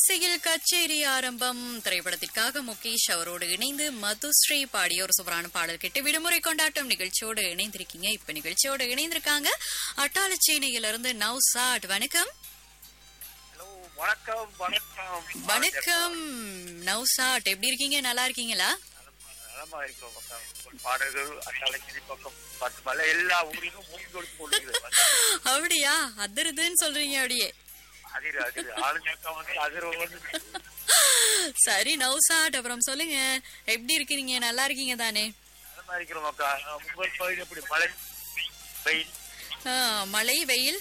இசையில் கச்சேரி ஆரம்பம் திரைப்படத்திற்காக முகேஷ் அவரோடு இணைந்து மதுஸ்ரீ பாடிய ஒரு சூப்பரான பாடல் கேட்டு விடுமுறை கொண்டாட்டம் நிகழ்ச்சியோடு இணைந்திருக்கீங்க இப்ப நிகழ்ச்சியோடு இணைந்திருக்காங்க அட்டாளச்சேனையிலிருந்து நவ்சாட் வணக்கம் ஹலோ வணக்கம் வணக்கம் வணக்கம் நவ்சாட் எப்படி இருக்கீங்க நல்லா இருக்கீங்களா நலமா இருக்கிறோம் மக்கா. உங்கள் பாடல்கள் அட்டாளச்சிரி பக்கம் பத்து மலை எல்லா ஊரிலும் மூங்கி கொடுத்து கொள்கிறது அப்படியா அதிருதுன்னு சொல்றீங்க அப்படியே அதிர் அதிர் ஆளுநக்கா வந்து அதிர் வந்து சரி நவ்சாட் அப்புறம் சொல்லுங்க எப்படி இருக்கீங்க நல்லா இருக்கீங்க தானே நலமா இருக்கிறோம் மக்கா உங்கள் பகுதி எப்படி மழை வெயில் ஆ, மழை வெயில்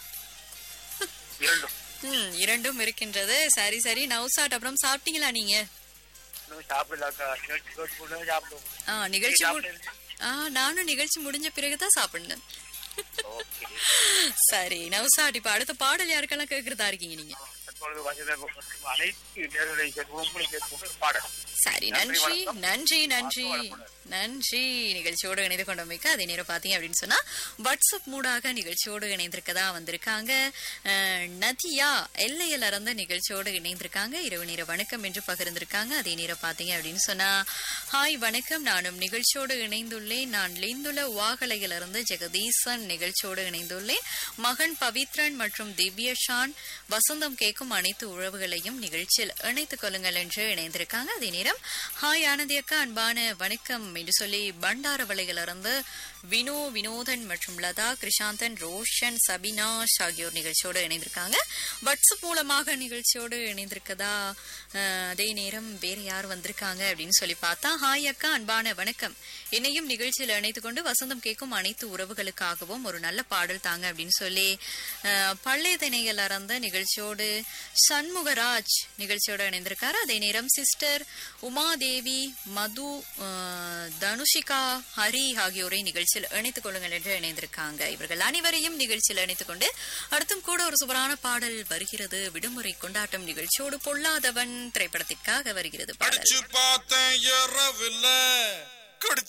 இரண்டும் ம் இரண்டும் இருக்கின்றது சரி சரி நவ்சாட் அப்புறம் சாப்பிட்டீங்களா நீங்க இன்னும் சாப்பிடலாக்கா நிகழ்ச்சி கேட்டு கொண்டு சாப்பிடுவோம் ஆ நிகழ்ச்சி நீங்க மு- ஆ நானும் நிகழ்ச்சி முடிஞ்ச பிறகுதான் சாப்பிடணும் ஓகே சரி நவ்சாட் இப்ப அடுத்த பாடல் யாருக்கெல்லாம் கேக்குறதா இருக்கீங்க நீங்க தற்பொழுது வசதி அனைத்து நேரங்களை உங்களுக்கு கேட்கும் பாடல் சரி நன்றி, நன்றி வணக்கம். நன்றி நன்றி வணக்கம். நன்றி நிகழ்ச்சியோடு இணைந்து கொண்டமைக்கு அதே நேரம் பாத்தீங்க அப்படின்னு சொன்னா வாட்ஸ்அப் மூடாக நிகழ்ச்சியோடு இணைந்திருக்கதா வந்திருக்காங்க அஹ், நதியா எல்லையில இருந்து நிகழ்ச்சியோடு இணைந்திருக்காங்க இரவு நேர வணக்கம் என்று பகிர்ந்திருக்காங்க அதே நேரம் பாத்தீங்க அப்படின்னு சொன்னா ஹாய் வணக்கம் நானும் நிகழ்ச்சியோடு இணைந்துள்ளேன் நான் லிந்துல வாகலையிலிருந்து ஜெகதீசன் நிகழ்ச்சியோடு இணைந்துள்ளேன் மகன் பவித்ரன் மற்றும் திவ்யஷான் வசந்தம் கேட்கும் அனைத்து உறவுகளையும் நிகழ்ச்சியில் இணைத்துக் கொள்ளுங்கள் என்று இணைந்திருக்காங்க அதே நேரம் ஹாய் ஆனந்தி அக்கா அன்பான வணக்கம் என்று சொல்லி பண்டாரவளையிலிருந்து வினோ வினோதன் மற்றும் லதா கிருஷாந்தன் ரோஷன் சபினாஷ் ஆகியோர் நிகழ்ச்சியோடு இணைந்திருக்காங்க வாட்ஸ்அப் மூலமாக நிகழ்ச்சியோடு இணைந்திருக்கதா அஹ், அதே நேரம் வேற யார் வந்திருக்காங்க அப்படின்னு சொல்லி பார்த்தா ஹாய் அக்கா அன்பான வணக்கம் என்னையும் நிகழ்ச்சியில் இணைத்துக் கொண்டு வசந்தம் கேட்கும் அனைத்து உறவுகளுக்காகவும் ஒரு நல்ல பாடல் தாங்க அப்படின்னு சொல்லி அஹ், பள்ளையதனையில் இறந்த நிகழ்ச்சியோடு சண்முகராஜ் நிகழ்ச்சியோடு இணைந்திருக்காரு அதே நேரம் சிஸ்டர் உமாதேவி மது அஹ், தனுஷிகா ஹரி ஆகியோரை நிகழ்ச்சியில் இணைத்துக் கொள்ளுங்கள் என்று இணைந்திருக்காங்க இவர்கள் அனைவரையும் நிகழ்ச்சியில் இணைத்துக் கொண்டு அடுத்தும் கூட ஒரு சுவரான பாடல் வருகிறது விடுமுறை கொண்டாட்டம் நிகழ்ச்சியோடு பொல்லாதவன் திரைப்படத்திற்காக வருகிறது பாடல் அடிச்சு பார்த்தேன் இரவில்ல குடிச்சு